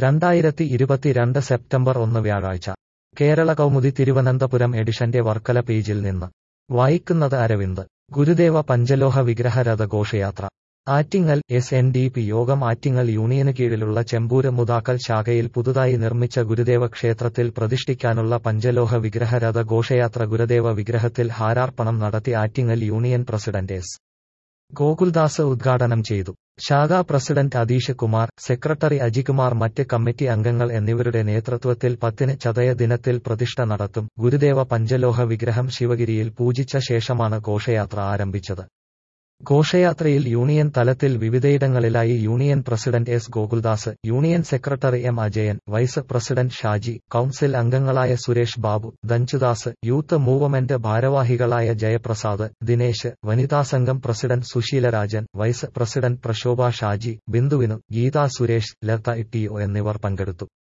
രണ്ടായിരത്തി ഇരുപത്തിരണ്ട് സെപ്റ്റംബർ ഒന്ന് വ്യാഴാഴ്ച കേരള കൗമുദി തിരുവനന്തപുരം എഡിഷന്റെ വർക്കല പേജിൽ നിന്ന് വായിക്കുന്നത് അരവിന്ദ് ഗുരുദേവ പഞ്ചലോഹ വിഗ്രഹ രഥഘോഷയാത്ര Attingal S N D P Yogam Attingal യൂണിയന് കീഴിലുള്ള ചെമ്പൂര് മുതാക്കൽ ശാഖയിൽ പുതുതായി നിർമ്മിച്ച ഗുരുദേവ ക്ഷേത്രത്തിൽ പ്രതിഷ്ഠിക്കാനുള്ള പഞ്ചലോഹ വിഗ്രഹ രഥ ഘോഷയാത്ര ഗുരുദേവ വിഗ്രഹത്തിൽ ഹാരാർപ്പണം നടത്തി Attingal union president S Gokuldas ഉദ്ഘാടനം ചെയ്തു ശാഖാ പ്രസിഡന്റ് അതീഷ് കുമാർ സെക്രട്ടറി അജികുമാർ മറ്റ് കമ്മിറ്റി അംഗങ്ങൾ എന്നിവരുടെ നേതൃത്വത്തിൽ പത്തിന് ചതയ ദിനത്തിൽ പ്രതിഷ്ഠ നടത്തും ഗുരുദേവ പഞ്ചലോഹ വിഗ്രഹം ശിവഗിരിയിൽ പൂജിച്ച ശേഷമാണ് ഘോഷയാത്ര ആരംഭിച്ചത് ഘോഷയാത്രയിൽ യൂണിയൻ തലത്തിൽ വിവിധയിടങ്ങളിലായി union president S Gokuldas union secretary M Ajayan vice president Shaji council അംഗങ്ങളായ സുരേഷ് ബാബു ദഞ്ചുദാസ് യൂത്ത് മൂവ്മെന്റ് ഭാരവാഹികളായ ജയപ്രസാദ് ദിനേശ് വനിതാ സംഘം president Susheelarajan vice president Prashobha Shaji ബിന്ദുവിനു ഗീതാ സുരേഷ് ലത ടി ഒ എന്നിവർ പങ്കെടുത്തു